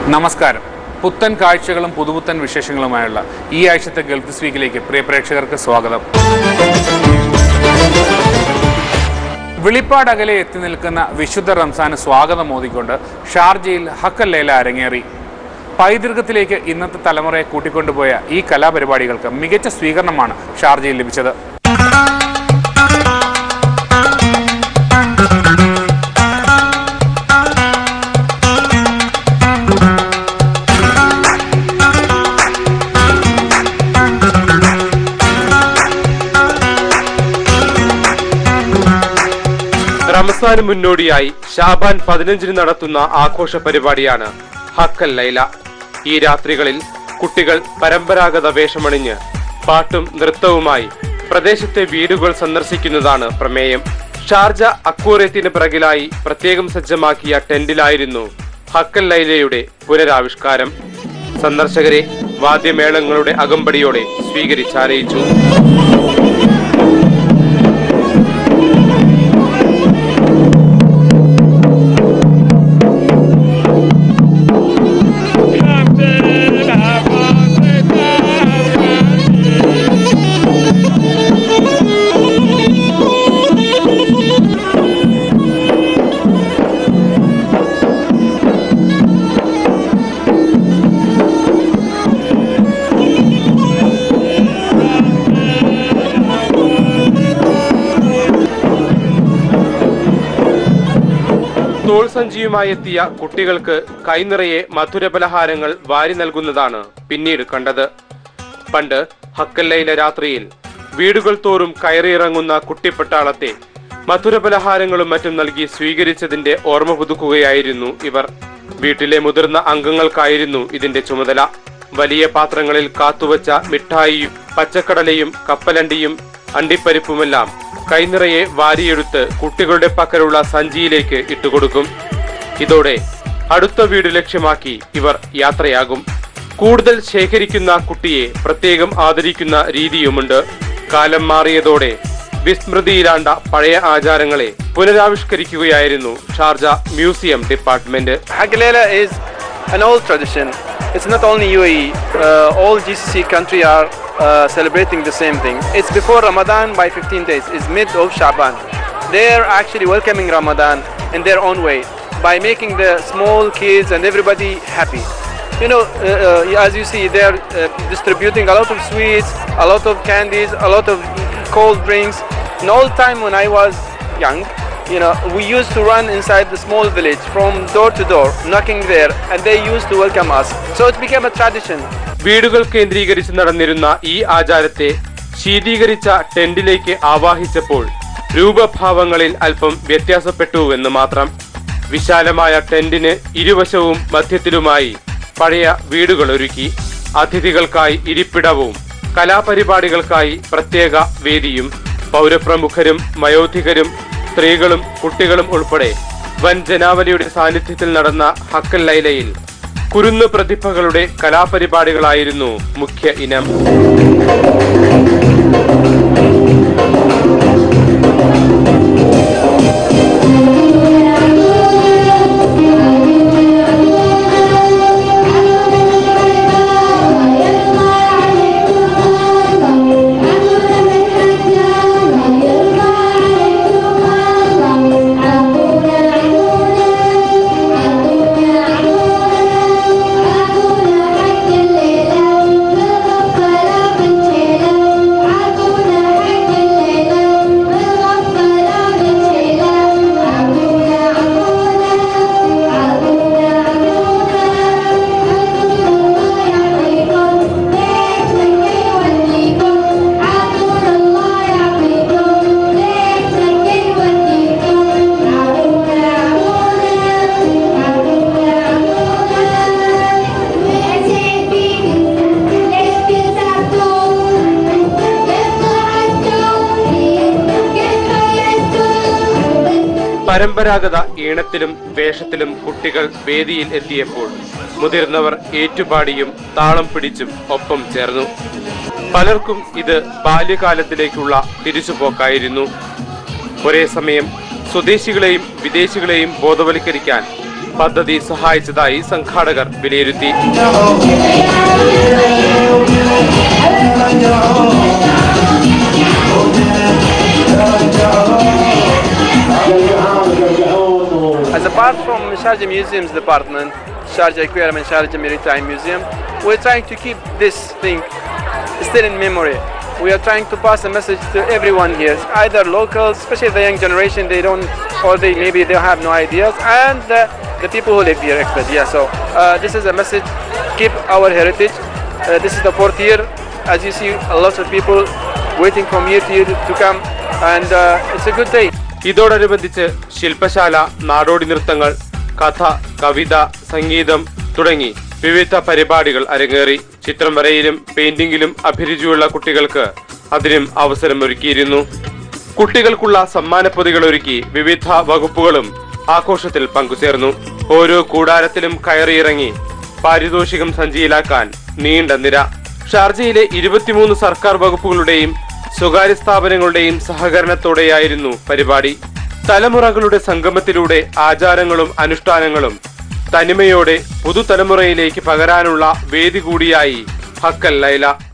നമസ്കാരം പുത്തൻ കാഴ്ചകളും പുതുപുത്തൻ വിശേഷങ്ങളുമായുള്ള ഈ ആഴ്ചത്തെ ഗൾഫ് വീക്കിലേക്ക് പ്രിയ പ്രേക്ഷകർക്ക് സ്വാഗതം വെളിപ്പാട് അകലെ എത്തി നിൽക്കുന്ന വിശുദ്ധ റംസാന് സ്വാഗതം മോദിക്കൊണ്ട് ഷാർജയിൽ ഹക്കൽ ലേല അരങ്ങേറി പൈതൃകത്തിലേക്ക് ഇന്നത്തെ തലമുറയെ കൂട്ടിക്കൊണ്ടുപോയ ഈ കലാപരിപാടികൾക്ക് മികച്ച സ്വീകരണമാണ് ഷാർജയിൽ ലഭിച്ചത് റമസാന് മുന്നോടിയായി ഷാബാൻ പതിനഞ്ചിന് നടത്തുന്ന ആഘോഷ പരിപാടിയാണ് ഹക്കൽ ലൈല ഈ രാത്രികളിൽ കുട്ടികൾ പരമ്പരാഗത വേഷമണിഞ്ഞ് പാട്ടും നൃത്തവുമായി പ്രദേശത്തെ വീടുകൾ സന്ദർശിക്കുന്നതാണ് പ്രമേയം ഷാർജ അക്കൂറയത്തിന് പിറകിലായി പ്രത്യേകം സജ്ജമാക്കിയ ടെന്റിലായിരുന്നു ഹക്കൽ ലൈലയുടെ പുനരാവിഷ്കാരം സന്ദർശകരെ വാദ്യമേളങ്ങളുടെ അകമ്പടിയോടെ സ്വീകരിച്ചാനയിച്ചു തോൾ സഞ്ചിയുമായി എത്തിയ കുട്ടികൾക്ക് കൈനിറയെ മധുരപലഹാരങ്ങൾ വാരി നൽകുന്നതാണ് പിന്നീട് കണ്ടത് പണ്ട് ഹക്കല്ലയിലെ രാത്രിയിൽ വീടുകൾ തോറും കയറിയിറങ്ങുന്ന കുട്ടിപ്പട്ടാളത്തെ മധുരപലഹാരങ്ങളും മറ്റും നൽകി സ്വീകരിച്ചതിന്റെ ഓർമ്മ പുതുക്കുകയായിരുന്നു ഇവർ വീട്ടിലെ മുതിർന്ന അംഗങ്ങൾക്കായിരുന്നു ഇതിന്റെ ചുമതല വലിയ പാത്രങ്ങളിൽ കാത്തുവച്ച മിഠായിയും പച്ചക്കടലയും കപ്പലണ്ടിയും അണ്ടിപ്പരിപ്പുമെല്ലാം കൈനിറയെ വാരിയെടുത്ത് കുട്ടികളുടെ പക്കലുള്ള സഞ്ചിയിലേക്ക് ഇട്ടുകൊടുക്കും ഇതോടെ അടുത്ത വീട് ലക്ഷ്യമാക്കി ഇവർ യാത്രയാകും കൂടുതൽ ശേഖരിക്കുന്ന കുട്ടിയെ പ്രത്യേകം ആദരിക്കുന്ന രീതിയുമുണ്ട് കാലം മാറിയതോടെ വിസ്മൃതിയിലാണ്ട പഴയ ആചാരങ്ങളെ പുനരാവിഷ്കരിക്കുകയായിരുന്നു Sharjah museum department Hagalela is an old tradition. It's not only UAE, uh, all GCC country are uh, celebrating the same thing. It's before Ramadan by 15 days. It's mid of Shaban. They're actually welcoming Ramadan in their own way by making the small kids and everybody happy. You know, uh, uh, as you see, they're uh, distributing a lot of sweets, a lot of candies, a lot of cold drinks. In old time when I was young, you know, we used to run inside the small village from door to door, knocking there, and they used to welcome us. So it became a tradition. വീടുകൾ കേന്ദ്രീകരിച്ച് നടന്നിരുന്ന ഈ ആചാരത്തെ ശീതീകരിച്ച ടെന്റിലേക്ക് ആവാഹിച്ചപ്പോൾ രൂപഭാവങ്ങളിൽ അല്പം വ്യത്യാസപ്പെട്ടുവെന്ന് മാത്രം വിശാലമായ ടെന്റിന് ഇരുവശവും മധ്യത്തിലുമായി പഴയ വീടുകൾ ഒരുക്കി അതിഥികൾക്കായി ഇരിപ്പിടവും കലാപരിപാടികൾക്കായി പ്രത്യേക വേദിയും പൗരപ്രമുഖരും വയോധികരും സ്ത്രീകളും കുട്ടികളും ഉൾപ്പെടെ വൻ ജനാവലിയുടെ സാന്നിധ്യത്തിൽ നടന്ന ഹക്കൽ ലൈലയിൽ കുരുന്നു പ്രതിഭകളുടെ കലാപരിപാടികളായിരുന്നു മുഖ്യ ഇനം പരമ്പരാഗത ഈണത്തിലും വേഷത്തിലും കുട്ടികൾ വേദിയിൽ എത്തിയപ്പോൾ മുതിർന്നവർ ഏറ്റുപാടിയും താളം പിടിച്ചും ഒപ്പം ചേർന്നു പലർക്കും ഇത് ബാല്യകാലത്തിലേക്കുള്ള തിരിച്ചുപോക്കായിരുന്നു ഒരേ സമയം സ്വദേശികളെയും വിദേശികളെയും ബോധവൽക്കരിക്കാൻ പദ്ധതി സഹായിച്ചതായി സംഘാടകർ വിലയിരുത്തി As a part from Sharjah Museums Department, Sharjah Aquarium and Sharjah Maritime Museum, we're trying to keep this thing still in memory. We are trying to pass a message to everyone here, either locals, especially the young generation, they don't, or they maybe they have no ideas, and the, the people who live here, actually. Yeah, so uh, this is a message, keep our heritage. Uh, this is the fourth year. As you see, a lot of people waiting from year to year to come, and uh, it's a good day. ഇതോടനുബന്ധിച്ച് ശില്പശാല നാടോടി നൃത്തങ്ങൾ കഥ കവിത സംഗീതം തുടങ്ങി വിവിധ പരിപാടികൾ അരങ്ങേറി ചിത്രം വരയിലും പെയിന്റിംഗിലും അഭിരുചിയുള്ള കുട്ടികൾക്ക് അതിനും അവസരമൊരുക്കിയിരുന്നു കുട്ടികൾക്കുള്ള സമ്മാനപ്പൊതികൾ ഒരുക്കി വിവിധ വകുപ്പുകളും ആഘോഷത്തിൽ പങ്കുചേർന്നു ഓരോ കൂടാരത്തിലും കയറിയിറങ്ങി പാരിതോഷികം സഞ്ചിയിലാക്കാൻ നീണ്ട നിര ഷാർജയിലെ ഇരുപത്തിമൂന്ന് സർക്കാർ വകുപ്പുകളുടെയും സ്വകാര്യ സ്ഥാപനങ്ങളുടെയും സഹകരണത്തോടെയായിരുന്നു പരിപാടി തലമുറകളുടെ സംഗമത്തിലൂടെ ആചാരങ്ങളും അനുഷ്ഠാനങ്ങളും തനിമയോടെ പുതുതലമുറയിലേക്ക് പകരാനുള്ള വേദി കൂടിയായി ഹക്കൽ ലൈല